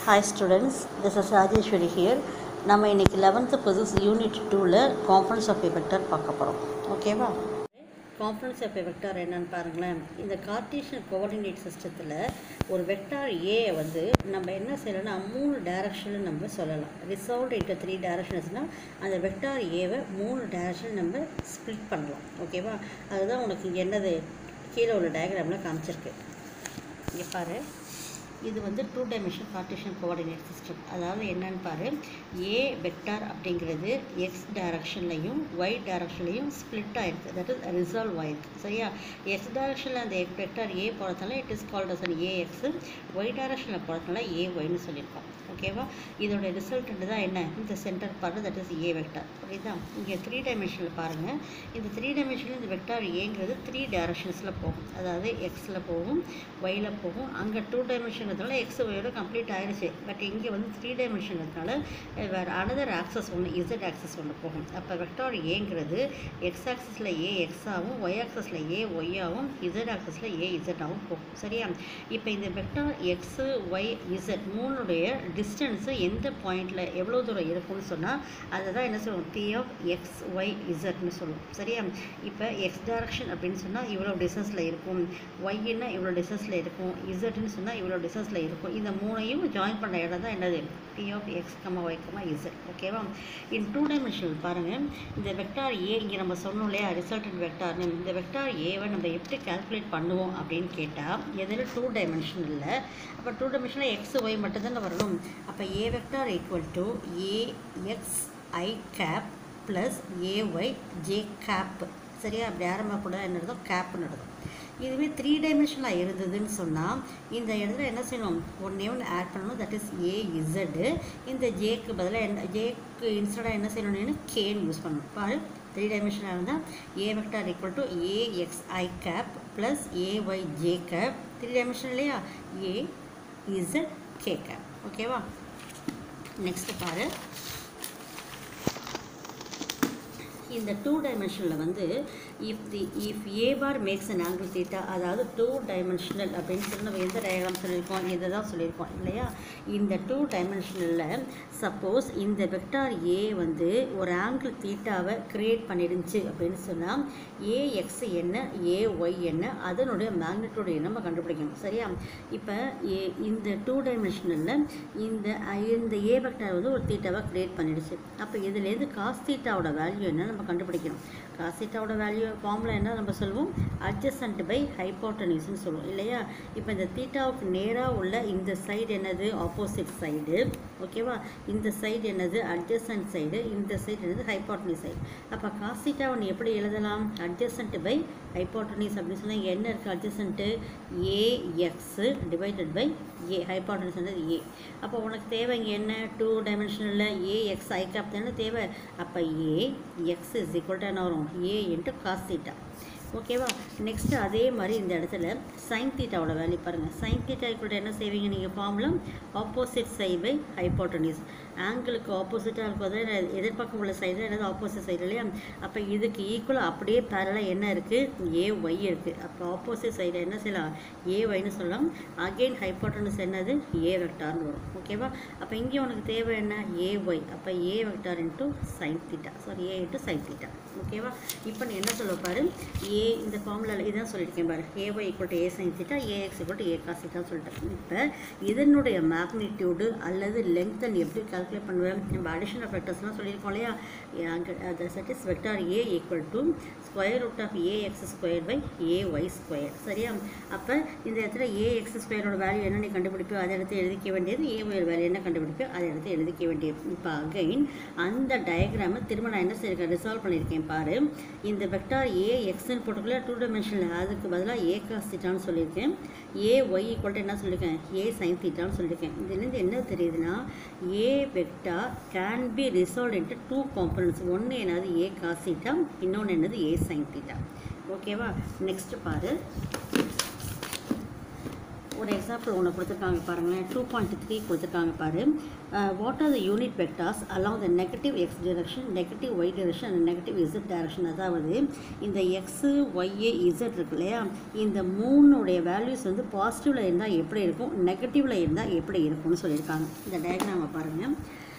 hi students this is Rajeshwari here நம்ம இன்னைக்கு eleventh புதுசு யூனிட் டூவில் கான்ஃபரன்ஸ் ஆஃப் எ வெக்டர் பார்க்க போகிறோம் ஓகேவா கான்ஃபரன்ஸ் ஆஃப் எ வெக்டார் என்னன்னு பாருங்களேன் இந்த கார்ட்டீஷியன் கோஆர்டினேட் சிஸ்டத்தில் ஒரு வெக்டார் ஏ வந்து நம்ம என்ன செய்யலாம்னா மூணு டைரக்ஷனில் நம்ம சொல்லலாம் ரிசால்வ் இன்ட்டு த்ரீ டைரக்ஷன்ஸ்னால் அந்த வெக்டார் ஏவை மூணு டைரக்ஷன் நம்ம ஸ்ப்ளிட் பண்ணலாம் ஓகேவா அதுதான் உனக்கு இங்கே என்னது கீழே உள்ள டயக்ராமில் காமிச்சிருக்கு இங்கே பாரு இது வந்து two dimension Cartesian coordinate system அதாவது என்னன்னு பாரு ஏ வெக்டார் அப்படிங்கிறது எக்ஸ் டைரக்ஷன்லையும் ஒய் டைரக்ஷன்லையும் ஸ்ப்ளிட் ஆயிருக்கு தட் இஸ் ரிசால்வ் ஆயிருக்கு சரியா எக்ஸ் டைரக்ஷனில் அந்த வெக்டார் ஏ போகிறதுனால it is called as an A X Y டைரக்ஷனில் போகிறதுனால ஏ ஒய்னு சொல்லியிருக்கோம் ஓகேவா இதோட ரிசல்ட் தான் என்ன இந்த சென்டர் பாரு தட் இஸ் ஏ வெக்டார் புரியுதா இங்கே த்ரீ டைமென்ஷனில் பாருங்கள் இந்த த்ரீ டைமென்ஷனில் இந்த வெக்டார் ஏங்கிறது த்ரீ டைரக்ஷன்ஸில் போகும் அதாவது எக்ஸில் போகும் ஒயில் போகும் அங்கே டூ டைமென்ஷன்றதுனால எக்ஸ் ஒயோட கம்ப்ளீட் ஆயிடுச்சு பட் இங்கே வந்து த்ரீ டைமென்ஷன்றதுனால வேறு அனதர் ஆக்சஸ் ஒன்று இசட் ஆக்சஸ் ஒன்று போகும் அப்போ வெக்டார் ஏங்கிறது எக்ஸ் ஆக்சஸில் ஏ எக்ஸாகவும் ஒய் ஆக்சஸில் ஏ ஒய்யாகவும் இசட் ஆக்சஸில் ஏ இசட்டாகவும் போகும் சரியா இப்போ இந்த வெக்டார் எக்ஸு ஒய் இசட் மூணுடைய டிஸ்டன்ஸு எந்த பாயிண்டில் எவ்வளோ தூரம் இருக்கும்னு சொன்னால் அதை தான் என்ன சொல்லுவோம் பி ஆஃப் எக்ஸ் ஒய் இசட்னு சொல்லுவோம் சரியா இப்போ எக்ஸ் டைரக்ஷன் அப்படின்னு சொன்னால் இவ்வளோ டிஸ்டன்ஸில் இருக்கும் ஒய்ன்னா இவ்வளோ டிஸ்டன்ஸில் இருக்கும் இசட்னு சொன்னால் இவ்வளோ டிஸ்டன்ஸில் இருக்கும் இந்த மூணையும் ஜாயின் பண்ண இடம் தான் என்னது P of X comma Y comma Z ஓகேவா இன் டூ டைமென்ஷனல் பாருங்கள் இந்த வெக்டார் ஏ இங்கே நம்ம சொன்னோம் இல்லையா ரிசல்டன்ட் வெக்டார்னு இந்த வெக்டார் ஏவை நம்ம எப்படி கால்குலேட் பண்ணுவோம் அப்படின்னு கேட்டால் எதில் டூ டைமென்ஷனில் அப்போ டூ டைமென்ஷனில் எக்ஸ் ஒய் மட்டும்தானே வரணும் அப்போ A vector equal to A X I cap plus A Y J cap சரியா அப்படி ஆரம்பக்கூட என்ன நடக்கும் கேப்னு நடக்கும் இதுவே த்ரீ டைமென்ஷனாக இருந்ததுன்னு சொன்னால் இந்த இடத்துல என்ன செய்யணும் ஒன்றே ஒன்று ஆட் பண்ணணும் தட் இஸ் ஏ இசடு இந்த ஜேக்கு பதிலாக என்ன ஜேக்கு இன்ஸ்டடாக என்ன செய்யணும்னு கேன்னு யூஸ் பண்ணணும் பாரு த்ரீ டைமென்ஷனாக இருந்தால் A vector equal to A X I cap plus A Y J cap three dimension இல்லையா ஏ இசட் கே கேப் ஓகேவா நெக்ஸ்ட்டு பாரு இந்த டூ டைமென்ஷனில் வந்து if the if A bar makes an angle theta அதாவது டூ டைமென்ஷனல் அப்படின்னு சொல்லி நம்ம எந்த டயக்ராம் சொல்லியிருக்கோம் இதை தான் சொல்லியிருக்கோம் இல்லையா இந்த டூ டைமென்ஷனலில் சப்போஸ் இந்த வெக்டார் ஏ வந்து ஒரு ஆங்கிள் தீட்டாவை க்ரியேட் பண்ணிருந்துச்சு அப்படின்னு சொன்னால் ஏ எக்ஸ் என்ன ஏ ஒய் என்ன அதனுடைய மேக்னிட்டோட நம்ம கண்டுபிடிக்கணும் சரியா இப்போ ஏ இந்த டூ டைமென்ஷனலில் இந்த இந்த ஏ வெக்டார் வந்து ஒரு தீட்டாவை க்ரியேட் பண்ணிடுச்சு அப்போ இதுலேருந்து காஸ் தீட்டாவோட வேல்யூ என்ன நம்ம கண்டுபிடிக்கணும் காஸ் தீட்டாவோட வேல்யூ ஃபார்முலா என்ன நம்ம சொல்லுவோம் அட்ஜசன்ட் பை ஹைப்போட்டனிஸ்னு சொல்லுவோம் இல்லையா இப்போ இந்த தீட்டாவுக்கு நேராக உள்ள இந்த சைடு என்னது ஆப்போசிட் சைடு ஓகேவா இந்த சைடு என்னது அட்ஜசன்ட் சைடு இந்த சைடு என்னது ஹைப்போட்டனிஸ் சைடு அப்போ காஸ் தீட்டாவை நீ எப்படி எழுதலாம் அட்ஜசன்ட் பை ஹைப்போட்டனிஸ் அப்படின்னு சொன்னால் என்ன இருக்குது adjacent A X divided by A hypotenuse வந்து ஏ அப்போ உனக்கு தேவை இங்கே என்ன டூ டைமென்ஷனில் ஏ எக்ஸ் ஐ கேப் தானே தேவை அப்போ A X is equal to என்ன வரும் ஏ இன்ட்டு காஸ் தீட்டா ஓகேவா நெக்ஸ்ட்டு அதே மாதிரி இந்த இடத்துல சைன் தீட்டாவோட வேல்யூ பாருங்கள் சைன் தீட்டா ஈக்குவல் என்ன செய்வீங்க நீங்கள் formula opposite side by hypotenuse ஆங்கிளுக்கு ஆப்போசிட்டாக இருக்கும் எதிர்பார்க்க உள்ள சைடு என்னது ஆப்போசிட் சைடு இல்லையா அப்போ இதுக்கு ஈக்குவலாக அப்படியே பேரலாக என்ன இருக்குது ஏ ஒய் இருக்குது அப்போ ஆப்போசிட் சைடு என்ன செய்யலாம் ஏ ஒய்னு சொல்லலாம் அகெயின் ஹைப்போட்டனிஸ் என்னது ஏ வெக்டார்னு வரும் ஓகேவா அப்போ இங்கே உனக்கு தேவை என்ன ஏ ஒய் அப்போ A vector into sine theta sorry A into sine theta ஓகேவா இப்போ நீ என்ன சொல்ல பாரு ஏ இந்த ஃபார்முலாவில் இதான் சொல்லியிருக்கேன் பாரு A Y equal to A sine theta A X equal to A cos theta சொல்லிட்டேன் இப்போ இதனுடைய மேக்னிடியூடு அல்லது லென்த்தை நீ எப்படி கால்குலேட் பண்ணுவேன் நம்ம அடிஷன் ஆஃப் வெக்டர்ஸ்லாம் சொல்லியிருக்கோம் இல்லையா அங்கே that is vector A equal to square root of A X square by A Y square சரியா அப்போ இந்த இடத்துல ஏ எக்ஸ் ஸ்கொயரோட வேல்யூ என்ன நீ கண்டுபிடிப்போ அதை எடுத்து எழுதிக்க வேண்டியது ஏ ஒய் வேல்யூ என்ன கண்டுபிடிப்போ அதை எடுத்து எழுதிக்க வேண்டியது இப்போ அகைன் அந்த டயக்ராமை திரும்ப நான் என்ன செய்யிருக்கேன் ரிசால்வ் பண்ணியிருக்கேன் பாரு இந்த வெக்டார் ஏ எக்ஸ்ன்னு போட்டுக்குள்ள டூ டைமென்ஷனில் அதுக்கு பதிலாக ஏ காஸ் தீட்டான்னு சொல்லியிருக்கேன் ஏ ஒய் ஈக்குவல் என்ன சொல்லியிருக்கேன் ஏ சைன் தீட்டான்னு சொல்லியிருக்கேன் இதுலேருந்து என்ன தெரியுதுன்னா A vector can be resolve into two components ஒன்று என்னது ஏ காஸ் தீட்டா இன்னொன்று என்னது ஏ சைன் தீட்டா ஓகேவா நெக்ஸ்ட் பாரு ஒரு எக்ஸாம்பிள் ஒன்று கொடுத்துருக்காங்க பாருங்களேன் டூ பாயிண்ட் த்ரீ கொடுத்துருக்காங்க பாரு what are the unit vectors along the negative X direction negative Y direction and negative Z direction அதாவது இந்த எக்ஸு ஒய்ஏ இசட் இருக்கு இல்லையா இந்த மூணுடைய வேல்யூஸ் வந்து பாசிட்டிவில் இருந்தால் எப்படி இருக்கும் நெகட்டிவில் இருந்தால் எப்படி இருக்கும்னு சொல்லியிருக்காங்க இந்த டயக்ராமை பாருங்கள்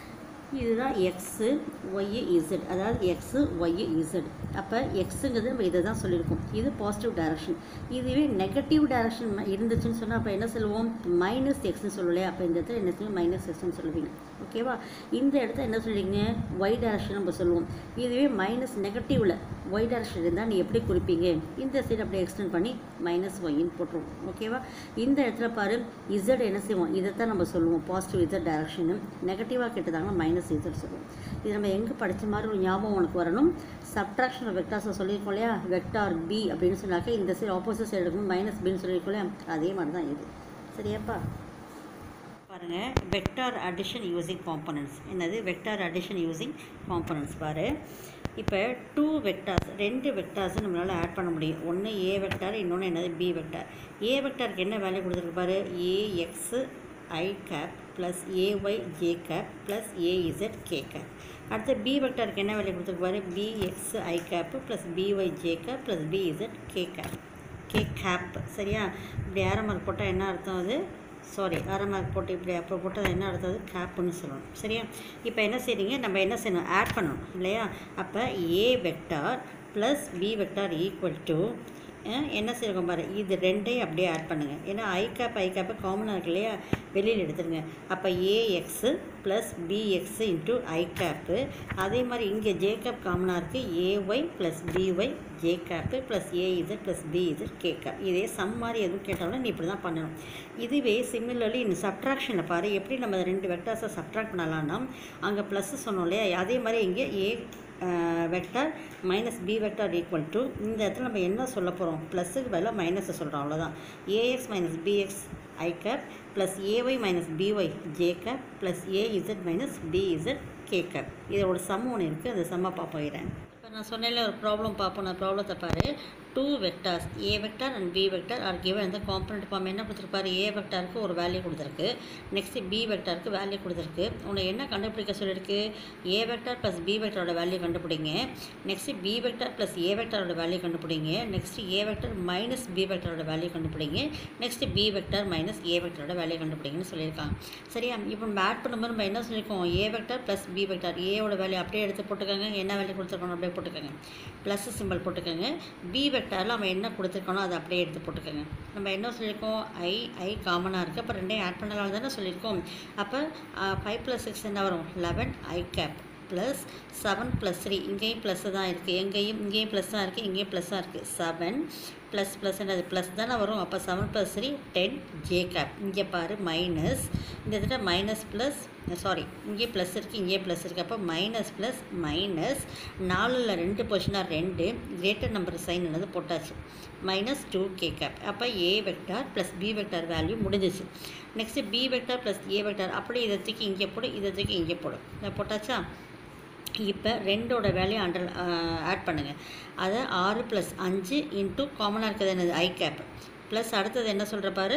இதுதான் எக்ஸு ஒய்யு இசட் அதாவது எக்ஸு ஒய்யு இசட் அப்போ எக்ஸுங்கிறது நம்ம இதை தான் சொல்லியிருக்கோம் இது பாசிட்டிவ் டைரக்ஷன் இதுவே நெகட்டிவ் டைரக்ஷன் இருந்துச்சுன்னு சொன்னால் அப்போ என்ன சொல்லுவோம் மைனஸ் எக்ஸ்னு சொல்லுவோம் அப்போ இந்த இடத்துல என்ன சொல்லுவோம் மைனஸ் எக்ஸ்னு சொல்லுவீங்க ஓகேவா இந்த இடத்துல என்ன சொல்லுவீங்க ஒய் டைரக்ஷன் நம்ம சொல்லுவோம் இதுவே மைனஸ் நெகட்டிவில் ஒய் டைரக்ஷன் இருந்தால் நீ எப்படி குறிப்பீங்க இந்த சைடு அப்படியே எக்ஸ்டெண்ட் பண்ணி மைனஸ் ஒய்ன்னு போட்டுருவோம் ஓகேவா இந்த இடத்துல பாரு இசட் என்ன செய்வோம் இதைத்தான் நம்ம சொல்லுவோம் பாசிட்டிவ் இசட் டைரக்ஷனு நெகட்டிவாக கேட்டதாங்கன்னா மைனஸ் இசட் சொல்லுவோம் இது நம்ம எங்கே படித்த மாதிரி ஒரு ஞாபகம் உனக்கு வரணும் சப்ட்ராக்ஷன் ஆஃப் வெக்டார்ஸை சொல்லியிருக்கோம் இல்லையா வெக்டார் பி அப்படின்னு சொன்னாக்க இந்த சைடு ஆப்போசிட் சைடு எடுக்கணும் மைனஸ் பின்னு சொல்லியிருக்கோம் இல்லையா அதே மாதிரி தான் இது சரியாப்பா பாருங்கள் வெக்டார் அடிஷன் யூசிங் காம்பனன்ட்ஸ் என்னது வெக்டார் அடிஷன் யூசிங் காம்பனன்ட்ஸ் பாரு இப்போ டூ வெக்டார்ஸ் ரெண்டு வெக்டார்ஸ் நம்மளால் ஆட் பண்ண முடியும் ஒன்று ஏ வெக்டார் இன்னொன்று என்னது பி வெக்டார் ஏ வெக்டாருக்கு என்ன வேல்யூ கொடுத்துருக்கு பாரு A X I cap plus A Y J cap plus A Z K cap அடுத்து பி வெக்டாருக்கு என்ன வேல்யூ கொடுத்துருக்கு பாரு B X I cap plus B Y J cap plus B Z K cap K cap சரியா இப்படி ஆரோ மார்க் போட்டால் என்ன அர்த்தம் அது சாரி ஆரோ மார்க் போட்டு இப்படி அப்போ போட்டது என்ன அர்த்தம் அது கேப்புன்னு சொல்லணும் சரியா இப்போ என்ன செய்றீங்க நம்ம என்ன செய்யணும் ஆட் பண்ணணும் இல்லையா அப்போ A vector plus B vector equal to என்ன செய்யணும் பாரு இது ரெண்டையும் அப்படியே ஆட் பண்ணுங்கள் ஏன்னா ஐ கேப் ஐ கேப்பு காமனாக இருக்கு இல்லையா வெளியில் எடுத்துருங்க அப்போ A X plus B X into I cap அதே மாதிரி இங்கே ஜே கேப் காமனாக இருக்குது A Y plus B Y J cap plus A Z plus B Z K cap இதே சம் மாதிரி எதுவும் கேட்டாலும் நீ இப்படி தான் பண்ணணும் இதுவே சிமிலர்லி இந்த சப்ட்ராக்ஷனில் பாரு எப்படி நம்ம ரெண்டு வெக்டார்ஸை சப்ட்ராக்ட் பண்ணலாம்னா அங்கே ப்ளஸ் சொன்னோம் இல்லையா அதே மாதிரி இங்கே A vector minus B vector equal to இந்த இடத்துல நம்ம என்ன சொல்ல போகிறோம் ப்ளஸுக்கு பதிலாக மைனஸை சொல்கிறோம் அவ்வளோதான் A X minus B X I cap plus A Y minus B Y J cap plus A Z minus B Z K cap இதோட சம் ஒன்று இருக்குது அந்த சம்மை பார்ப்போம் இப்போ நான் சொன்னேன்ல ஒரு ப்ராப்ளம் பார்ப்போம் நான் ப்ராப்ளத்தை பாரு two vectors A vector and B vector are given இந்த காம்பனண்ட் ஃபார்ம் என்ன கொடுத்துருப்பாரு ஏ வெக்டாருக்கு ஒரு வேல்யூ கொடுத்துருக்கு நெக்ஸ்ட் பி வெக்டாருக்கு வேல்யூ கொடுத்துருக்கு உன்னை என்ன கண்டுபிடிக்க சொல்லியிருக்கு ஏ வெக்டார் ப்ளஸ் பி வெக்டாரோட வேல்யூ கண்டுபிடிங்க next B vector plus A வெக்டாரோட வேல்யூ கண்டுபிடிங்க next A vector minus B வெக்டாரோட வேல்யூ கண்டுபிடிங்க next B vector minus A வெக்டாரோட வேல்யூ கண்டுபிடிங்கன்னு சொல்லியிருக்காங்க சரியா இப்போ நம்ம ஆட் பண்ணும்போது நம்ம என்ன சொல்லியிருக்கோம் A vector plus B vector ஏவோட வேல்யூ அப்படியே எடுத்து போட்டுக்கோங்க என்ன வேல்யூ கொடுத்துருக்கணும் அப்படியே போட்டுக்கோங்க ப்ளஸ் சிம்பிள் போட்டுக்கோங்க பி வெக்டாரில் நம்ம என்ன கொடுத்துருக்கோனோ அதை அப்படியே எடுத்து போட்டுக்கோங்க நம்ம என்ன சொல்லியிருக்கோம் ஐ ஐ காமனாக இருக்குது அப்போ ரெண்டையும் ஆட் பண்ணலாம் தானே சொல்லியிருக்கோம் அப்போ ஃபைவ் ப்ளஸ் சிக்ஸ் என்ன வரும் eleven I cap plus seven plus three இங்கேயும் ப்ளஸ் தான் இருக்குது எங்கேயும் இங்கேயும் ப்ளஸ் தான் இருக்குது இங்கேயும் ப்ளஸ் தான் இருக்குது செவன் ப்ளஸ் ப்ளஸ் என்னது ப்ளஸ் தானே வரும் அப்போ seven plus three ten J cap இங்கே பாரு மைனஸ் இந்த இடத்துல மைனஸ் ப்ளஸ் சாரி இங்கே ப்ளஸ் இருக்குது இங்கே ப்ளஸ் இருக்குது அப்போ மைனஸ் ப்ளஸ் மைனஸ் நாலில் ரெண்டு பொசிஷனாக ரெண்டு கிரேட்டர் நம்பர் சைன் என்னது போட்டாச்சு மைனஸ் டூ கே கேப் அப்போ A vector plus B vector value முடிஞ்சிச்சு next B vector plus A vector அப்படியே இதை தூக்கி இங்கே போடு இதை தூக்கி இங்கே போடு இதை போட்டாச்சா இப்போ ரெண்டோட வேல்யூ அண்டர் ஆட் பண்ணுங்கள் அதை ஆறு ப்ளஸ் அஞ்சு இன்ட்டு காமனாக இருக்கிறது என்னது ஐ கேப் ப்ளஸ் அடுத்தது என்ன சொல்கிற பாரு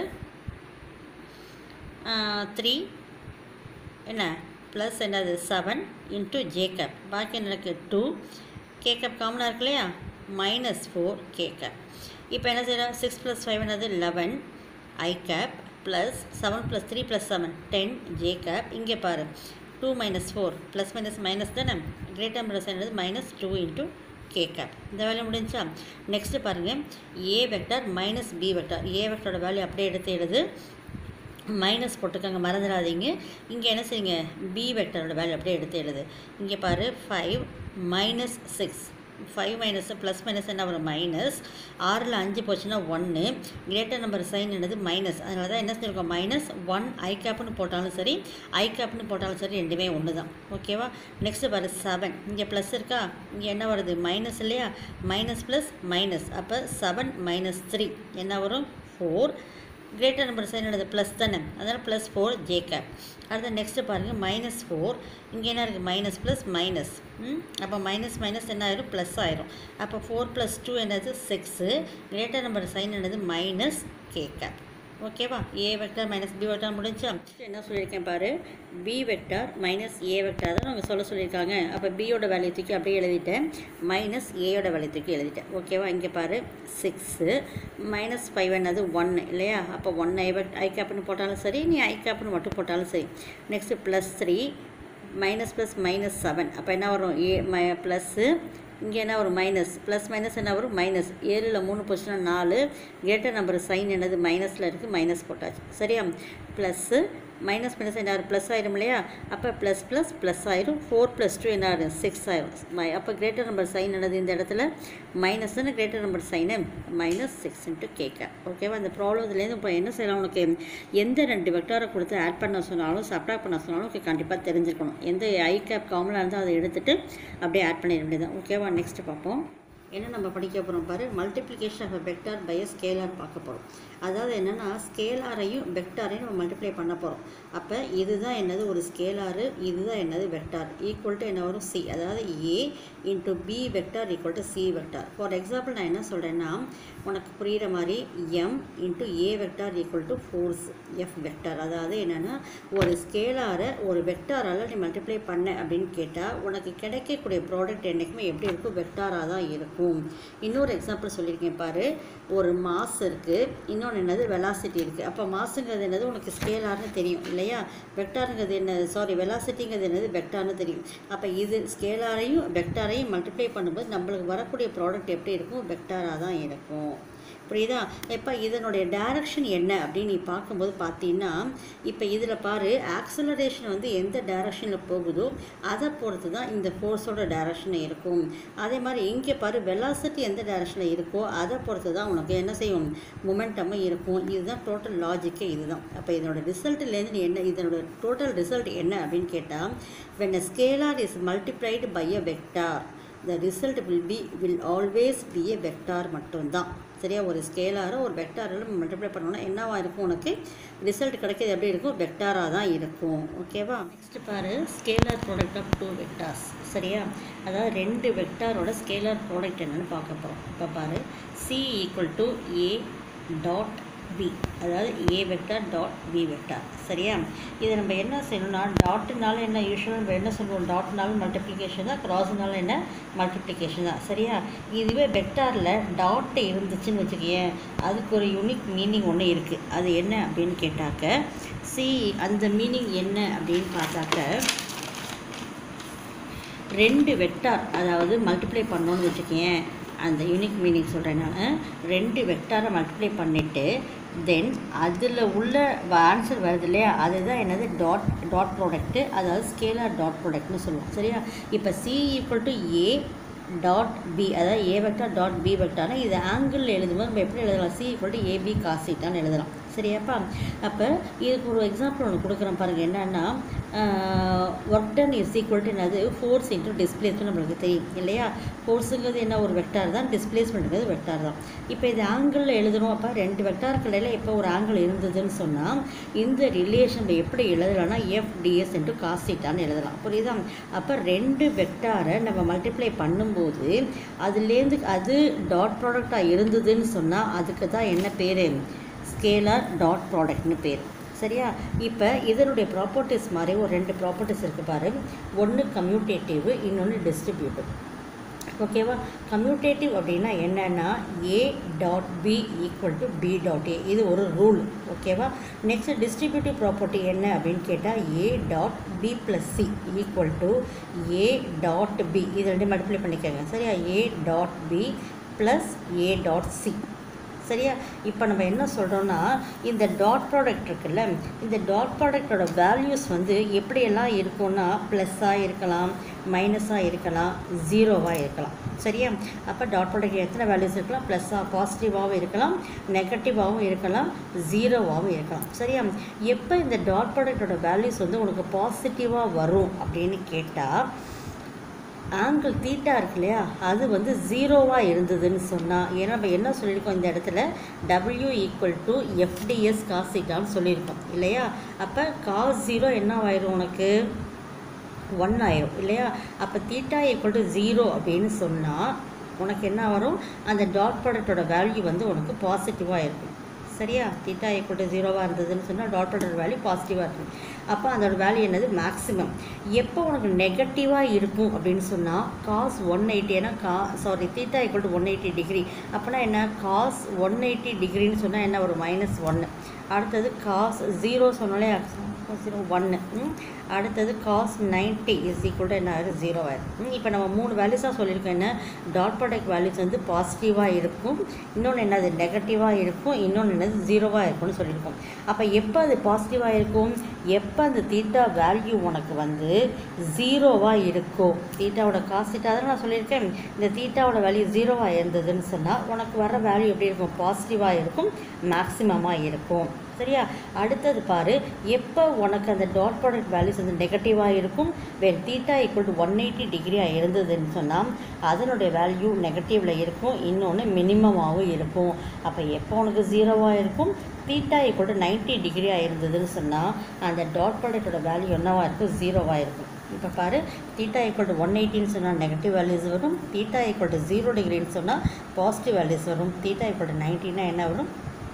த்ரீ என்ன ப்ளஸ் என்னது செவன் இன்ட்டு ஜே கேப் பாக்கி என்ன இருக்குது டூ கே கேப் காமனாக இருக்கு இல்லையா மைனஸ் ஃபோர் கே கேப் இப்போ என்ன செய்யலாம் சிக்ஸ் ப்ளஸ் ஃபைவ் என்னது eleven I cap plus seven plus three plus seven ten J cap இங்கே பாரு two minus four plus minus minus தானே கிரேட்டர் நம்பர் என்னது minus two into K cap இந்த value முடிஞ்சா நெக்ஸ்ட்டு பாருங்கள் A vector minus B vector A வெக்டரோட value அப்படியே எடுத்து எழுது மைனஸ் போட்டுக்கோங்க மறந்துடாதீங்க இங்கே என்ன செய்யுங்க பி வெக்டரோட வேல்யூ அப்படியே எடுத்து எழுது இங்கே பாரு five minus six five minus plus minus என்ன வரும் மைனஸ் ஆறில் அஞ்சு போச்சுன்னா ஒன்று கிரேட்டர் நம்பர் சைன் என்னது மைனஸ் அதனால தான் என்ன செஞ்சிருக்கோம் மைனஸ் ஒன் ஐ கேப்னு போட்டாலும் சரி ஐ கேப்னு போட்டாலும் சரி ரெண்டுமே ஒன்று தான் ஓகேவா நெக்ஸ்ட்டு பாரு செவன் இங்கே ப்ளஸ் இருக்கா இங்கே என்ன வருது மைனஸ் இல்லையா மைனஸ் ப்ளஸ் மைனஸ் அப்போ செவன் மைனஸ் த்ரீ என்ன வரும் ஃபோர் கிரேட்டர் நம்பர் சைன் என்னது ப்ளஸ் தானே அதனால் ப்ளஸ் ஃபோர் ஜே கேப் அடுத்து நெக்ஸ்ட்டு பாருங்கள் மைனஸ் ஃபோர் இங்கே என்ன இருக்குது மைனஸ் ப்ளஸ் மைனஸ் அப்போ மைனஸ் மைனஸ் என்ன ஆயிரும் ப்ளஸ் ஆயிரும் அப்போ ஃபோர் ப்ளஸ் டூ என்னது சிக்ஸு கிரேட்டர் நம்பர் சைன் என்னது மைனஸ் கே கேப் ஓகேவா A vector minus B vector முடிஞ்சா என்ன சொல்லியிருக்கேன் பாரு பி வெக்டார் மைனஸ் ஏ வெக்டார் தான் அவங்க சொல்ல சொல்லியிருக்காங்க அப்போ பியோட வேலையை தூக்கி அப்படியே எழுதிட்டேன் மைனஸ் ஏயோட வேலையை தூக்கி எழுதிட்டேன் ஓகேவா இங்கே பாரு சிக்ஸு மைனஸ் ஃபைவ் என்னது ஒன்று இல்லையா அப்போ ஒன் ஐ வெக் ஐ கேப்னு போட்டாலும் சரி நீ ஐ கேப்னு மட்டும் போட்டாலும் சரி next plus three minus plus minus seven அப்போ என்ன வரும் ஏ ம ப்ளஸ்ஸு இங்கே என்ன வரும் மைனஸ் ப்ளஸ் மைனஸ் என்ன வரும் மைனஸ் ஏழில் மூணு போச்சுன்னா நாலு கிரேட்டர் நம்பர் சைன் என்னது மைனஸில் இருக்குது மைனஸ் போட்டாச்சு சரியா ப்ளஸ்ஸு மைனஸ் மைனஸ் என்ன ஆயிரும் ப்ளஸ் ஆயிரும் இல்லையா அப்போ ப்ளஸ் ப்ளஸ் ப்ளஸ் ஆயிரும் ஃபோர் ப்ளஸ் டூ என்ன ஆயிரும் சிக்ஸ் ஆயிரும் மை அப்போ கிரேட்டர் நம்பர் சைன் என்னது இந்த இடத்துல மைனஸ்னு greater number sign minus six into கேட்க ஓகேவா இந்த ப்ராப்ளத்துலேருந்து இப்போ என்ன செய்யலாம் உனக்கு எந்த ரெண்டு வெக்டாரை கொடுத்து ஆட் பண்ண சொன்னாலும் சப்ராக்ட் பண்ண சொன்னாலும் உனக்கு கண்டிப்பாக தெரிஞ்சிருக்கணும் எந்த ஐ கேப் காமனாக இருந்தால் அதை எடுத்துகிட்டு அப்படியே ஆட் பண்ணிட வேண்டியது ஓகேவா நெக்ஸ்ட் பார்ப்போம் என்ன நம்ம படிக்க போகிறோம் பாரு multiplication of vector by scalar பார்க்க போகிறோம் அதாவது என்னென்னா ஸ்கேலாரையும் வெக்டாரையும் நம்ம மல்டிப்ளை பண்ண போகிறோம் அப்போ இதுதான் என்னது ஒரு ஸ்கேலாரு இதுதான் என்னது வெக்டார் ஈக்குவல் டு என்ன வரும் சி அதாவது A into B vector equal to C vector for example நான் என்ன சொல்கிறேன்னா உனக்கு புரிகிற மாதிரி M into A vector equal to force F vector அதாவது என்னென்னா ஒரு ஸ்கேலாரை ஒரு வெக்டாரால் நீ மல்டிப்ளை பண்ண அப்படின்னு கேட்டால் உனக்கு கிடைக்கக்கூடிய ப்ராடக்ட் என்றைக்குமே எப்படி இருக்கும் வெக்டாராக தான் இருக்கும் இன்னொரு எக்ஸாம்பிள் சொல்லியிருக்கேன் பாரு ஒரு மாஸ் இருக்குது இன்னொன்று என்னது வெலாசிட்டி இருக்குது அப்போ மாஸுங்கிறது என்னது உனக்கு ஸ்கேலார்னு தெரியும் இல்லையா வெக்டாருங்கிறது என்ன சாரி வெலாசிட்டிங்கிறது என்னது வெக்டார்னு தெரியும் அப்போ இது ஸ்கேலாரையும் வெக்டாரையும் மல்டிப்ளை பண்ணும்போது நம்மளுக்கு வரக்கூடிய ப்ராடக்ட் எப்படி இருக்கும் வெக்டாராக தான் இருக்கும் புரியுதா இப்போ இதனுடைய டைரக்ஷன் என்ன அப்படின்னு நீ பார்க்கும்போது பார்த்தீங்கன்னா இப்போ இதில் பாரு ஆக்சலரேஷன் வந்து எந்த டைரக்ஷனில் போகுதோ அதை பொறுத்து தான் இந்த ஃபோர்ஸோட டைரக்ஷன் இருக்கும் அதே மாதிரி இங்கே பாரு வெலாசிட்டி எந்த டைரக்ஷனில் இருக்கோ அதை பொறுத்து தான் உனக்கு என்ன செய்யும் மொமெண்டமும் இருக்கும் இதுதான் டோட்டல் லாஜிக்கே இதுதான் அப்போ இதனோட ரிசல்ட்லேருந்து நீ என்ன இதனோட டோட்டல் ரிசல்ட் என்ன அப்படின்னு கேட்டால் when a scalar is multiplied by a vector the result will be will always be a vector மட்டும்தான் சரியா ஒரு ஸ்கேலாரோ ஒரு வெக்டாரில் மல்டிப்ளை பண்ணோன்னா என்னவா இருக்கும் உனக்கு ரிசல்ட் கிடைக்கிறது எப்படி இருக்கும் வெக்டாராக தான் இருக்கும் ஓகேவா நெக்ஸ்ட் பாரு scalar product of two vectors சரியா அதாவது ரெண்டு வெக்டாரோட ஸ்கேலார் ப்ராடக்ட் என்னன்னு பார்க்க போகிறோம் இப்போ பாரு C equal to A dot B அதாவது A vector dot B vector சரியா இதை நம்ம என்ன செய்யணும்னா டாட்டுனால என்ன யூஸ்வலாக நம்ம என்ன சொல்லுவோம் டாட்னாலும் மல்டிப்ளிகேஷன் தான் கிராஸ்னால என்ன மல்டிப்ளிகேஷன் தான் சரியா இதுவே வெக்டாரில் டாட் இருந்துச்சுன்னு வச்சுக்கேன் அதுக்கு ஒரு யூனிக் மீனிங் ஒன்று இருக்குது அது என்ன அப்படின்னு கேட்டாக்க சி அந்த மீனிங் என்ன அப்படின்னு பார்த்தாக்க ரெண்டு வெக்டார் அதாவது மல்டிப்ளை பண்ணோன்னு வச்சுக்கேன் அந்த யூனிக் மீனிங் சொல்கிறேன் நான் ரெண்டு வெக்டாரை மல்டிப்ளை பண்ணிவிட்டு தென் அதில் உள்ள ஆன்சர் வருது இல்லையா அதுதான் என்னது டாட் டாட் ப்ராடக்ட்டு அதாவது ஸ்கேலார் டாட் ப்ராடக்ட்னு சொல்லுவோம் சரியா இப்போ C equal to A dot B அதாவது ஏ வெக்டார் டாட் பி வெக்டார்னா இது ஆங்கிள் எழுதும்போது நம்ம எப்படி எழுதலாம் சி ஈக்குவல் டு ஏபி காசிட்டான்னு எழுதலாம் சரியாப்பா அப்போ இதுக்கு ஒரு எக்ஸாம்பிள் ஒன்று கொடுக்குறேன் பாருங்கள் என்னென்னா work done is equal to என்னது ஃபோர்ஸ் இன்ட்டு டிஸ்பிளேஸ்மெண்ட் நம்மளுக்கு தெரியும் இல்லையா ஃபோர்ஸுங்கிறது என்ன ஒரு வெக்டார் தான் டிஸ்பிளேஸ்மெண்ட்டுங்கிறது வெக்டார் தான் இப்போ இது ஆங்கிளில் எழுதணும் அப்போ ரெண்டு வெக்டாருக்கு இடையில இப்போ ஒரு ஆங்கிள் இருந்ததுன்னு சொன்னால் இந்த ரிலேஷன் எப்படி எழுதலாம்னா எஃப் டிஎஸ் இன்ட்டு காசிட்டான்னு எழுதலாம் புரியுதா அப்போ ரெண்டு வெக்டாரை நம்ம மல்டிப்ளை பண்ணும்போது அதுலேருந்து அது டாட் ப்ராடக்டாக இருந்ததுன்னு சொன்னால் அதுக்கு தான் என்ன பேர் ஸ்கேலார் டாட் ப்ராடக்ட்னு பேர் சரியா இப்போ இதனுடைய ப்ராப்பர்ட்டிஸ் மாதிரி ஒரு ரெண்டு ப்ராப்பர்ட்டிஸ் இருக்குது பாரு ஒன்று கம்யூட்டேட்டிவ் இன்னொன்று டிஸ்ட்ரிபியூட்டிவ் ஓகேவா கம்யூட்டேட்டிவ் அப்படின்னா என்னென்னா A dot B equal to B dot A இது ஒரு ரூல் ஓகேவா நெக்ஸ்ட் டிஸ்ட்ரிபியூட்டிவ் ப்ராப்பர்ட்டி என்ன அப்படின்னு கேட்டால் A dot B plus C equal to A dot B இது ரெண்டு மல்டிப்ளை பண்ணிக்கோங்க சரியா A dot B plus A dot C சரியா இப்போ நம்ம என்ன சொல்கிறோன்னா இந்த டாட் ப்ராடக்ட் இருக்குல்ல இந்த டாட் ப்ராடக்டோட வேல்யூஸ் வந்து எப்படியெல்லாம் இருக்கும்னா ப்ளஸ்ஸாக இருக்கலாம் மைனஸாக இருக்கலாம் ஜீரோவாக இருக்கலாம் சரியா அப்போ டாட் ப்ராடக்ட் எத்தனை வேல்யூஸ் இருக்கலாம் ப்ளஸ்ஸாக பாசிட்டிவாகவும் இருக்கலாம் நெகட்டிவாகவும் இருக்கலாம் ஜீரோவாகவும் இருக்கலாம் சரியா எப்போ இந்த டாட் ப்ராடக்டோட வேல்யூஸ் வந்து உனக்கு பாசிட்டிவாக வரும் அப்படின்னு கேட்டால் ஆங்கிள் தீட்டா இருக்கு இல்லையா அது வந்து ஜீரோவாக இருந்ததுன்னு சொன்னால் ஏன்னா நம்ம என்ன சொல்லியிருக்கோம் இந்த இடத்துல W equal to F D S cos தீட்டான்னு சொல்லியிருக்கோம் இல்லையா அப்போ காஸ் ஜீரோ என்ன ஆயிரும் உனக்கு ஒன் ஆயிரும் இல்லையா அப்போ தீட்டா ஈக்குவல் டு ஜீரோ அப்படின்னு சொன்னால் உனக்கு என்ன வரும் அந்த டாட் ப்ராடக்டோட வேல்யூ வந்து உனக்கு பாசிட்டிவாக இருக்கும் சரியா தீட்டா ஈக்குவல் டு ஜீரோவாக இருந்ததுன்னு சொன்னால் டாட் ப்ராடக்ட் வேல்யூ பாசிட்டிவாக இருக்கும் அப்போ அதோட வேல்யூ என்னது மேக்ஸிமம் எப்போ உனக்கு நெகட்டிவாக இருக்கும் அப்படின்னு சொன்னால் காஸ் ஒன் எயிட்டி ஏன்னா கா sorry theta equal to one eighty degree அப்போனா என்ன காஸ் ஒன் எயிட்டி டிகிரின்னு சொன்னால் என்ன ஒரு மைனஸ் ஒன்று அடுத்தது காஸ் ஜீரோ சொன்னாலே ஜீரோ ஒன்று அடுத்தது cos ninety is equal to என்ன ஆயிரும் ஜீரோ ஆயிரும் இப்போ நம்ம மூணு வேல்யூஸாக சொல்லியிருக்கோம் என்ன டாட் ப்ராடக்ட் வேல்யூஸ் வந்து பாசிட்டிவாக இருக்கும் இன்னொன்று என்னது நெகட்டிவாக இருக்கும் இன்னொன்று என்னது ஜீரோவாக இருக்கும்னு சொல்லியிருக்கோம் அப்போ எப்போ அது பாசிட்டிவாக இருக்கும் எப்போ அந்த தீட்டா வேல்யூ உனக்கு வந்து ஜீரோவாக இருக்கும் தீட்டாவோட காஸ் தீட்டா தான் நான் சொல்லியிருக்கேன் இந்த தீட்டாவோட வேல்யூ ஜீரோவாக இருந்ததுன்னு சொன்னால் உனக்கு வர வேல்யூ எப்படி இருக்கும் பாசிட்டிவாக இருக்கும் மேக்ஸிமமாக இருக்கும் சரியா அடுத்தது பாரு எப்போ உனக்கு அந்த டாட் ப்ராடக்ட் வேல்யூஸ் வந்து நெகட்டிவாக இருக்கும் when theta equal to one eighty டிகிரியாக இருந்ததுன்னு சொன்னால் அதனுடைய வேல்யூ நெகட்டிவில் இருக்கும் இன்னொன்று மினிமமாகவும் இருக்கும் அப்போ எப்போ உனக்கு ஜீரோவாக இருக்கும் தீட்டா ஈக்குவல் டு நைன்ட்டி டிகிரியாக இருந்ததுன்னு சொன்னால் அந்த டாட் ப்ராடக்டோட வேல்யூ என்னவாக இருக்கும் ஜீரோவாக இருக்கும் இப்போ பாரு தீட்டா ஈக்குவல் டு ஒன் எயிட்டின்னு சொன்னால் நெகட்டிவ் வேல்யூஸ் வரும் தீட்டா ஈக்குவல் டு ஜீரோ டிகிரின்னு சொன்னால் பாசிட்டிவ் வேல்யூஸ் வரும் தீட்டா ஈக்குவல் டு நைன்ட்டினா என்ன வரும்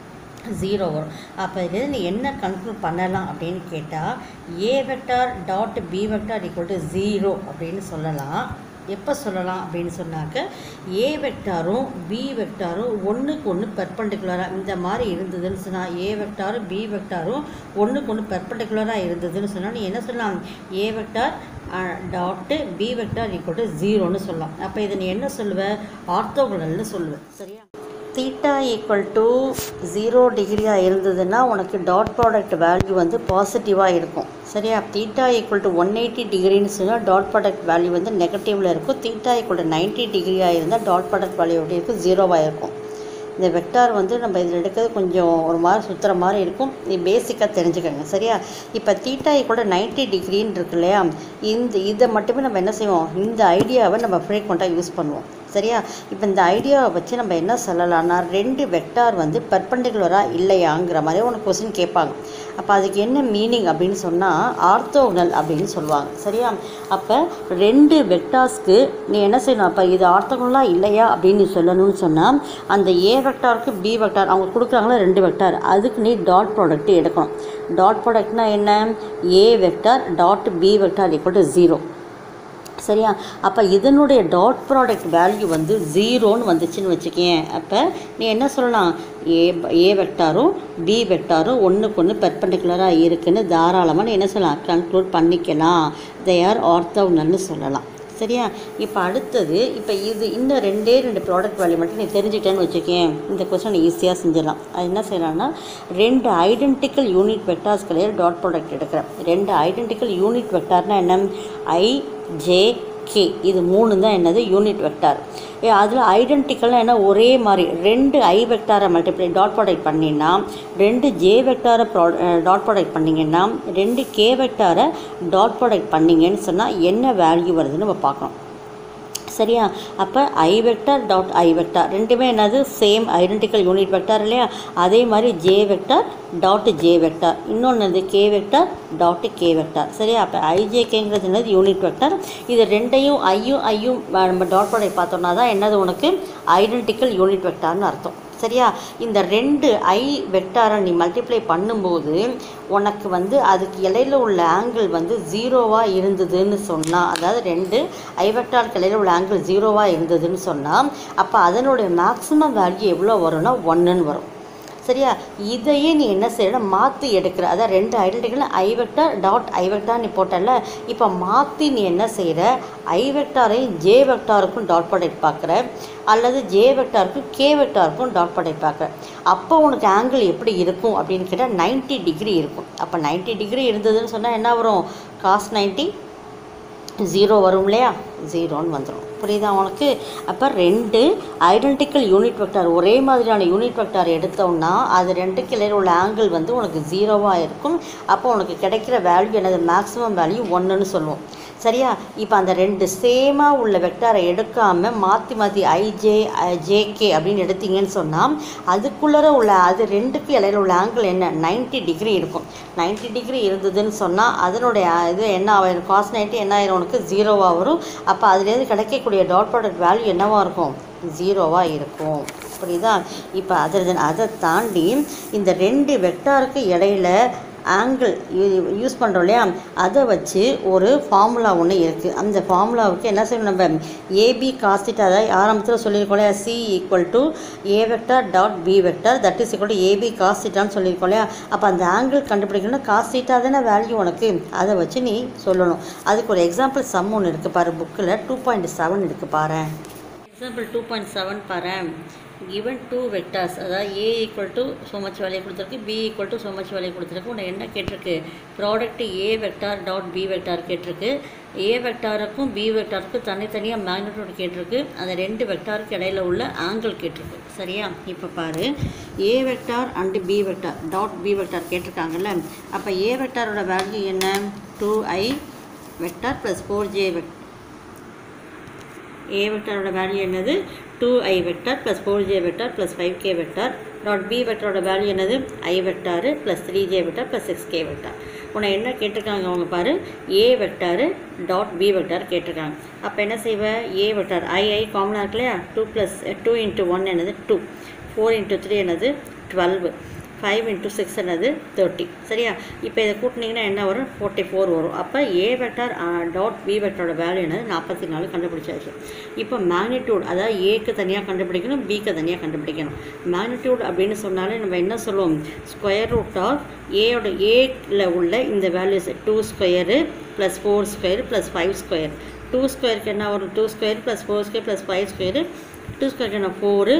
ஜீரோ வரும் அப்போ இதில் நீ என்ன கன்க்ளூட் பண்ணலாம் அப்படின்னு கேட்டால் A vector dot B vector equal to zero அப்படின்னு சொல்லலாம் எப்போ சொல்லலாம் அப்படின்னு சொன்னாக்க ஏ வெக்டாரும் பி வெக்டாரும் ஒன்றுக்கு ஒன்று பெர்பண்டிகுலராக இந்த மாதிரி இருந்ததுன்னு சொன்னால் ஏ வெக்டாரும் பி வெக்டாரும் ஒன்றுக்கு ஒன்று பெர்பண்டிகுலராக இருந்ததுன்னு சொன்னால் நீ என்ன சொல்லலாம் A vector dot B vector equal to ஜீரோன்னு சொல்லலாம் அப்போ இதை நீ என்ன சொல்லுவ ஆர்த்தோகுணல்னு சொல்லுவேன் சரியா தீட்டா ஈக்குவல் டு ஜீரோ டிகிரியாக இருந்ததுன்னா உனக்கு டாட் ப்ராடக்ட் வேல்யூ வந்து பாசிட்டிவாக இருக்கும் சரியா theta equal to one eighty டிகிரின்னு சொன்னால் டாட் ப்ராடக்ட் வேல்யூ வந்து நெகட்டிவில் இருக்கும் தீட்டா ஈக்குவல் டு நைன்ட்டி டிகிரியாக இருந்தால் டாட் ப்ராடக்ட் வேல்யூ எப்படி இருக்கும் ஜீரோவாக இருக்கும் இந்த வெக்டார் வந்து நம்ம இதில் எடுக்கிறது கொஞ்சம் ஒரு மாதிரி சுற்றுற மாதிரி இருக்கும் நீ பேசிக்காக தெரிஞ்சுக்கோங்க சரியா இப்போ தீட்டா ஈக்குவல் நைன்ட்டி டிகிரின்னு இருக்கு இல்லையா இந்த இதை மட்டுமே நம்ம என்ன செய்வோம் இந்த ஐடியாவை நம்ம ஃப்ரீக்வெண்ட்டாக யூஸ் பண்ணுவோம் சரியா இப்போ இந்த ஐடியாவை வச்சு நம்ம என்ன சொல்லலாம்னா ரெண்டு வெக்டார் வந்து பெர்பண்டிகுலராக இல்லையாங்கிற மாதிரி உனக்கு கொஸ்டின் கேட்பாங்க அப்போ அதுக்கு என்ன மீனிங் அப்படின்னு சொன்னால் ஆர்த்தோகனல் அப்படின்னு சொல்லுவாங்க சரியா அப்போ ரெண்டு வெக்டார்ஸ்க்கு நீ என்ன செய்யணும் அப்போ இது ஆர்த்தோகனலாக இல்லையா அப்படின்னு நீ சொல்லணும்னு சொன்னால் அந்த ஏ வெக்டாருக்கு பி வெக்டார் அவங்க கொடுக்குறாங்களா ரெண்டு வெக்டார் அதுக்கு நீ டாட் ப்ராடக்ட் எடுக்கணும் டாட் ப்ராடக்ட்னா என்ன A vector dot B vector equal to zero சரியா அப்போ இதனுடைய டாட் ப்ராடக்ட் வேல்யூ வந்து ஜீரோன்னு வந்துச்சுன்னு வச்சுக்கேன் அப்போ நீ என்ன சொல்லலாம் ஏ ஏ வெக்டாரும் பி வெக்டாரும் ஒன்றுக்கு ஒன்று பெர்பண்டிகுலராக இருக்குன்னு தாராளமாக நீ என்ன சொல்லலாம் கன்க்ளூட் பண்ணிக்கலாம் தே ஆர் ஆர்த்தோனல்னு சொல்லலாம் சரியா இப்போ அடுத்தது இப்போ இது இன்னும் ரெண்டே ரெண்டு ப்ராடக்ட் வேல்யூ மட்டும் நீ தெரிஞ்சுக்கிட்டேன்னு வச்சுக்கேன் இந்த கொஸ்டின் ஈஸியாக செஞ்சிடலாம் அது என்ன செய்யலாம்னா ரெண்டு ஐடென்டிக்கல் யூனிட் வெக்டார்ஸ் கிடையாது டாட் ப்ராடக்ட் எடுக்கிறேன் ரெண்டு ஐடென்டிக்கல் யூனிட் வெக்டார்னா என்ன ஐ ஜே கே இது மூணு தான் என்னது யூனிட் வெக்டார் அதில் ஐடென்டிக்கல்னால் என்ன ஒரே மாதிரி ரெண்டு ஐ வெக்டாரை மல்டிப்ளை டாட் ப்ராடக்ட் பண்ணினா ரெண்டு ஜே வெக்டாரை ப்ரா டாட் ப்ராடக்ட் பண்ணிங்கன்னா ரெண்டு கே வெக்டாரை டாட் ப்ராடக்ட் பண்ணிங்கன்னு சொன்னால் என்ன வேல்யூ வருதுன்னு நம்ம பார்க்கணும் சரியா அப்போ I vector dot I vector ரெண்டுமே என்னது சேம் ஐடென்டிக்கல் யூனிட் வெக்டார் இல்லையா அதே மாதிரி J vector dot J vector இன்னொன்று இது K vector dot K vector சரியா அப்போ ஐஜேகேங்கிறது என்னது யூனிட் வெக்டார் இது ரெண்டையும் ஐயும் ஐயும் நம்ம டாட் ப்ராடக்ட் பார்த்தோம்னா தான் என்னது உனக்கு ஐடென்டிக்கல் யூனிட் வெக்டார்னு அர்த்தம் சரியா இந்த ரெண்டு ஐ வெக்டாரை நீ மல்டிப்ளை பண்ணும்போது உனக்கு வந்து அதுக்கு இடையில உள்ள ஆங்கிள் வந்து ஜீரோவாக இருந்ததுன்னு சொன்னால் அதாவது ரெண்டு ஐ வெக்டாருக்கு இடையில உள்ள ஆங்கிள் ஜீரோவாக இருந்ததுன்னு சொன்னால் அப்போ அதனுடைய மேக்ஸிமம் வேல்யூ எவ்வளோ வரும்னா ஒன்றுன்னு வரும் சரியா இதையே நீ என்ன செய்யணும் மாற்றி எடுக்கிற அதான் ரெண்டு identical I vector dot I vector நீ போட்டல இப்போ மாற்றி நீ என்ன செய்கிற ஐ வெக்டாரையும் ஜே வெக்டாருக்கும் டாட் ப்ராடக்ட் பார்க்குற அல்லது ஜே வெக்டாருக்கும் கே வெக்டாருக்கும் டாட் ப்ராடக்ட் பார்க்குற அப்போ உனக்கு ஆங்கிள் எப்படி இருக்கும் அப்படின்னு கேட்டால் 90 டிகிரி இருக்கும் அப்போ 90 டிகிரி இருந்ததுன்னு சொன்னால் என்ன வரும் காஸ் 90 ஜீரோ வரும் இல்லையா ஜீரோன்னு வந்துடும் புரியுதா உனக்கு அப்போ ரெண்டு ஐடென்டிக்கல் யூனிட் வெக்டார் ஒரே மாதிரியான யூனிட் வெக்டார் எடுத்தோம்னா அது ரெண்டுக்கு இடையில உள்ள ஆங்கிள் வந்து உனக்கு ஜீரோவாக இருக்கும் அப்போ உனக்கு கிடைக்கிற வேல்யூ என்னது மேக்ஸிமம் வேல்யூ ஒன்றுன்னு சொல்லுவோம் சரியா இப்போ அந்த ரெண்டு சேமாக உள்ள வெக்டாரை எடுக்காமல் மாற்றி மாற்றி ஐஜே ஜேகே அப்படின்னு எடுத்தீங்கன்னு சொன்னால் அதுக்குள்ளே உள்ள அது ரெண்டுக்கு இடையில உள்ள ஆங்கிள் என்ன 90 டிகிரி இருக்கும் 90 டிகிரி இருந்ததுன்னு சொன்னால் அதனுடைய இது என்ன ஆகும் காஸ் நைன்ட்டி என்ன ஆயிரும் உனக்கு ஜீரோவாக வரும் அப்போ அதுலேருந்து கிடைக்கக்கூடிய டாட் ப்ராடக்ட் வேல்யூ என்னவாக இருக்கும் ஜீரோவாக இருக்கும் புரியுதா இப்போ அதை அதை தாண்டி இந்த ரெண்டு வெக்டாருக்கு இடையில ஆங்கிள் யூஸ் பண்ணுறோம் இல்லையா அதை வச்சு ஒரு ஃபார்முலா ஒன்று இருக்குது அந்த ஃபார்முலாவுக்கு என்ன செய்யணும் நம்ம ஏபி காஸ்டிட்டா அதாவது ஆரம்பத்தில் சொல்லியிருக்கோம் இல்லையா C equal to A vector dot B vector that is equal to AB காஸ்டிட்டான்னு சொல்லியிருக்கோம் இல்லையா அப்போ அந்த ஆங்கிள் கண்டுபிடிக்கணும்னா காஸ்டிட்டா தானே வேல்யூ உனக்கு அதை வச்சு நீ சொல்லணும் அதுக்கு ஒரு எக்ஸாம்பிள் சம் ஒன்று இருக்குது பாரு புக்கில் டூ பாயிண்ட் செவன் இருக்குது பாரு எக்ஸாம்பிள் டூ பாயிண்ட் செவன் பாரு given டூ வெக்டார்ஸ் அதாவது A equal to so much வேலையை கொடுத்துருக்கு B equal to so much வேலையை கொடுத்துருக்கு உன்னை என்ன கேட்டிருக்கு product A vector dot B vector கேட்டிருக்கு ஏ வெக்டாருக்கும் பி வெக்டாருக்கும் தனித்தனியாக மேக்னெட்டோட கேட்டிருக்கு அந்த ரெண்டு வெக்டாருக்கு இடையில உள்ள ஆங்கிள் கேட்டிருக்கு சரியா இப்போ பாரு A vector and B vector dot B vector கேட்டிருக்காங்கல்ல அப்போ ஏ வெக்டாரோட வேல்யூ என்ன two I vector plus four J vector A வெக்டாரோட வேல்யூ என்னது two I vector plus four J vector plus five K vector dot B வெக்டாரோட value என்னது I vector plus three J vector plus six K vector உன்னை என்ன கேட்டிருக்காங்க அவங்க பாரு A vector dot B vector கேட்டிருக்காங்க அப்போ என்ன செய்வ ஏ வெக்டார் ஐ ஐ காமனாக இருக்கு இல்லையா two plus two into one என்னது டூ ஃபோர் இன்ட்டு த்ரீ என்னது டுவெல்வு ஃபைவ் இன்ட்டு சிக்ஸ் என்னது தேர்ட்டி சரியா இப்போ இதை கூட்டினீங்கன்னா என்ன வரும் ஃபோர்ட்டி ஃபோர் வரும் அப்போ ஏ வெக்டார் டாட் பி வெக்டாரோட வேல்யூ என்னது நாற்பத்தி நாலு கண்டுபிடிச்சாச்சு இப்போ மேக்னிடியூட் அதாவது ஏக்கு தனியாக கண்டுபிடிக்கணும் பிக்கு தனியாக கண்டுபிடிக்கணும் மேக்னிடியூட் அப்படின்னு சொன்னாலே நம்ம என்ன சொல்லுவோம் ஸ்கொயர் ரூட் ஆஃப் ஏயோட ஏல உள்ள இந்த values two square plus four square plus five square two ஸ்கொயருக்கு என்ன வரும் two square plus four square plus five square two ஸ்கொயருக்கு என்ன ஃபோரு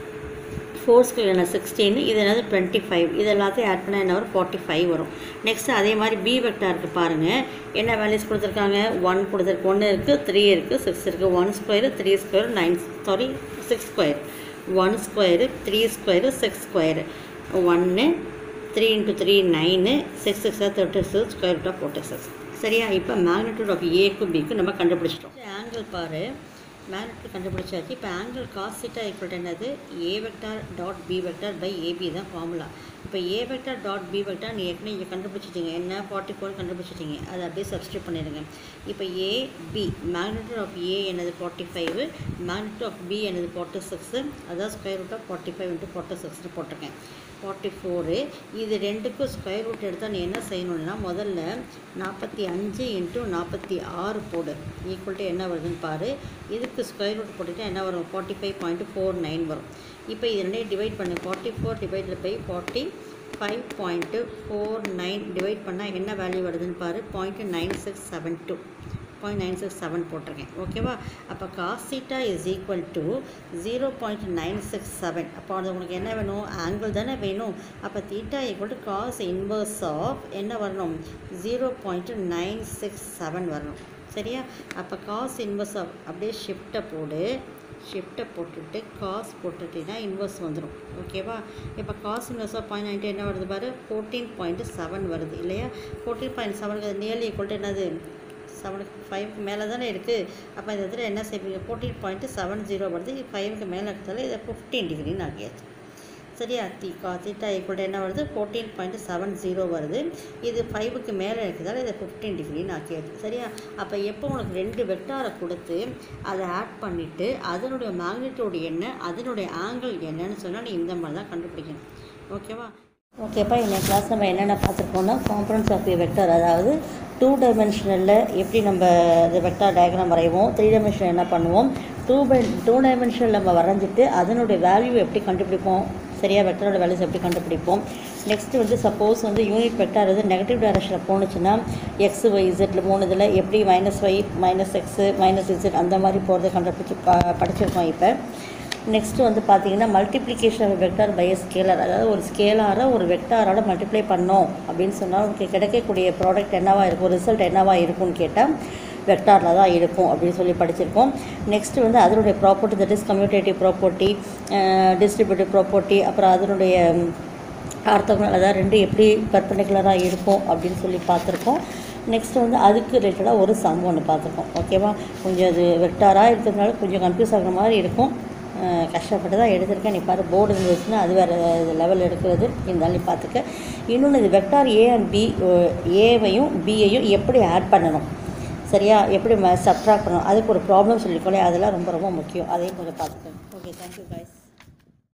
ஃபோர் ஸ்கொயர் என்ன சிக்ஸ்டீன் இது என்னது டுவெண்ட்டி ஃபைவ் இது எல்லாத்தையும் ஆட் பண்ணால் என்ன வரும் ஃபார்ட்டி ஃபைவ் வரும் நெக்ஸ்ட் அதே மாதிரி பி வெக்டாருக்கு பாருங்கள் என்ன வேல்யூஸ் கொடுத்துருக்காங்க ஒன் கொடுத்துருக்கு ஒன்று இருக்குது த்ரீ இருக்குது சிக்ஸ் இருக்குது one square three square nine sorry six square one square three square six square ஒன்று three into three nine six சிக்ஸாக thirty six square root of forty six சரியா இப்போ மேக்னிடியூட் ஆஃப் ஏக்கு பிக்கு நம்ம கண்டுபிடிச்சிட்டோம் ஆங்கிள் பாரு மேக்னெட் கண்டுபிடிச்சாச்சு இப்போ ஆங்கிள் காஸ் தீட்டா ஈக்குவல் என்னது A vector dot B vector by AB தான் ஃபார்முலா இப்போ A vector dot B vector நீ ஏற்கனவே இங்கே கண்டுபிடிச்சிட்டிங்க என்ன ஃபார்ட்டி ஃபோர் கண்டுபிடிச்சிட்டிங்க அதை அப்படியே சப்ஸ்டியூட் பண்ணிடுங்க இப்போ A B magnitude of A என்னது forty five magnitude of B என்னது ஃபார்ட்டி சிக்ஸு அதான் square root of forty five into forty சிக்ஸ்னு போட்டிருக்கேன் ஃபார்ட்டி ஃபோரு இது ரெண்டுக்கும் ஸ்கொயர் ரூட் எடுத்தால் நீ என்ன செய்யணும்னா முதல்ல நாற்பத்தி அஞ்சு இன்ட்டு நாற்பத்தி ஆறு போடு ஈக்குவல் டு என்ன வருதுன்னு பாரு இதுக்கு ஸ்கொயர் ரூட் போட்டுட்டா என்ன வரும் forty five point four nine வரும் இப்போ இது ரெண்டையும் டிவைட் பண்ணு forty four divided by forty five point four nine divide பண்ணால் என்ன வேல்யூ வருதுன்னு பாரு point nine six seven two point nine six seven போட்டிருக்கேன் ஓகேவா அப்போ cos theta is equal to zero point nine six seven அப்போ அது உங்களுக்கு என்ன வேணும் ஆங்கிள் தானே வேணும் அப்போ theta equal to cos inverse of என்ன வரணும் zero point nine six seven வரணும் சரியா அப்போ காஸ் இன்வர்ஸ் ஆஃப் அப்படியே ஷிஃப்ட்டை போடு ஷிஃப்ட்டை போட்டுட்டு காஸ் போட்டுட்டீங்கன்னா இன்வர்ஸ் வந்துடும் ஓகேவா இப்போ cos inverse of point ninety என்ன வருது பாரு ஃபோர்டீன் பாயிண்ட் செவன் வருது இல்லையா ஃபோர்டீன் பாயிண்ட் செவனுக்கு நியர்லி ஈக்குவல் டு என்னது செவனுக்கு ஃபைவ்க்கு மேலே தானே இருக்குது அப்போ இந்த இடத்துல என்ன செய்வீங்க ஃபோர்டீன் பாயிண்ட்டு செவன் ஜீரோ வருது ஃபைவுக்கு மேலே இருக்கிறதால இதை ஃபிஃப்டீன் டிகிரின்னு ஆகியாச்சு சரியா தி கா தீட்டா ஈக்குவல் என்ன வருது ஃபோர்டீன் பாயிண்ட் செவன் ஜீரோ வருது இது ஃபைவுக்கு மேலே இருக்கிறதால இதை ஃபிஃப்டீன் டிகிரின்னு ஆக்கியாச்சு சரியா அப்போ எப்போ உனக்கு ரெண்டு வெக்டாரை கொடுத்து அதை ஆட் பண்ணிவிட்டு அதனுடைய மேக்னிடியூட் என்ன அதனுடைய ஆங்கிள் என்னன்னு சொன்னால் நீ இந்த மாதிரி தான் கண்டுபிடிக்கணும் ஓகேவா ஓகேப்பா இந்த கிளாஸ் நம்ம என்னென்ன பார்த்துருக்கோம்னா காம்பனன்ஸ் ஆஃப் ஏ வெக்டார் அதாவது டூ டைமென்ஷனலில் எப்படி நம்ம இந்த வெக்டார் டயக்ராம் வரைவோம் த்ரீ டைமென்ஷனில் என்ன பண்ணுவோம் டூ பை டூ டைமென்ஷனில் நம்ம வரைஞ்சிட்டு அதனுடைய வேல்யூ எப்படி கண்டுபிடிப்போம் சரியா வெக்டரோட வேல்யூஸ் எப்படி கண்டுபிடிப்போம் நெக்ஸ்ட்டு வந்து சப்போஸ் வந்து யூனிட் வெக்டார் வந்து நெகட்டிவ் டைரக்ஷனில் போணுச்சுன்னா எக்ஸ் ஒய் இசட்டில் மூணு இதில் எப்படி minus Y minus X minus Z அந்த மாதிரி போகிறத கண்டுபிடிச்சி ப படிச்சிருக்கோம் இப்போ நெக்ஸ்ட்டு வந்து பார்த்தீங்கன்னா multiplication of vector by scalar அதாவது ஒரு ஸ்கேலாரை ஒரு வெக்டாரோட மல்டிப்ளை பண்ணோம் அப்படின்னு சொன்னால் உங்களுக்கு கிடைக்கக்கூடிய ப்ராடக்ட் என்னவா இருக்கும் ரிசல்ட் என்னவா இருக்கும்னு கேட்டால் வெக்டாரில் தான் இருக்கும் அப்படின்னு சொல்லி படிச்சிருக்கோம் நெக்ஸ்ட்டு வந்து அதனுடைய property that is commutative property distributive property அப்புறம் அதனுடைய ஆர்த்தோகனல் அதாவது ரெண்டு எப்படி பர்பண்டிகுலராக இருக்கும் அப்படின்னு சொல்லி பார்த்துருக்கோம் நெக்ஸ்ட் வந்து அதுக்கு ரிலேட்டடாக ஒரு சம் ஒன்று பார்த்துருக்கோம் ஓகேவா கொஞ்சம் அது வெக்டாராக இருக்கிறதுனால கொஞ்சம் கன்ஃபியூஸ் ஆகிற மாதிரி இருக்கும் அஹ் கஷ்டப்பட்டு தான் எடுத்திருக்கேன் நீ பாரு போர்டு இருந்துச்சுன்னா அது வேறு லெவல் எடுக்கிறது இருந்தாலும் நீ பார்த்துக்க இன்னொன்று இது வெக்டார் ஏ அண்ட் பி ஏவையும் பியையும் எப்படி ஆட் பண்ணணும் சரியா எப்படி சப்ட்ராக்ட் பண்ணணும் அதுக்கு ஒரு ப்ராப்ளம் சொல்லிக்கோலே அதெல்லாம் ரொம்ப ரொம்ப முக்கியம் அதையும் கொஞ்சம் பார்த்துக்கோங்க ஓகே தேங்க்யூ guys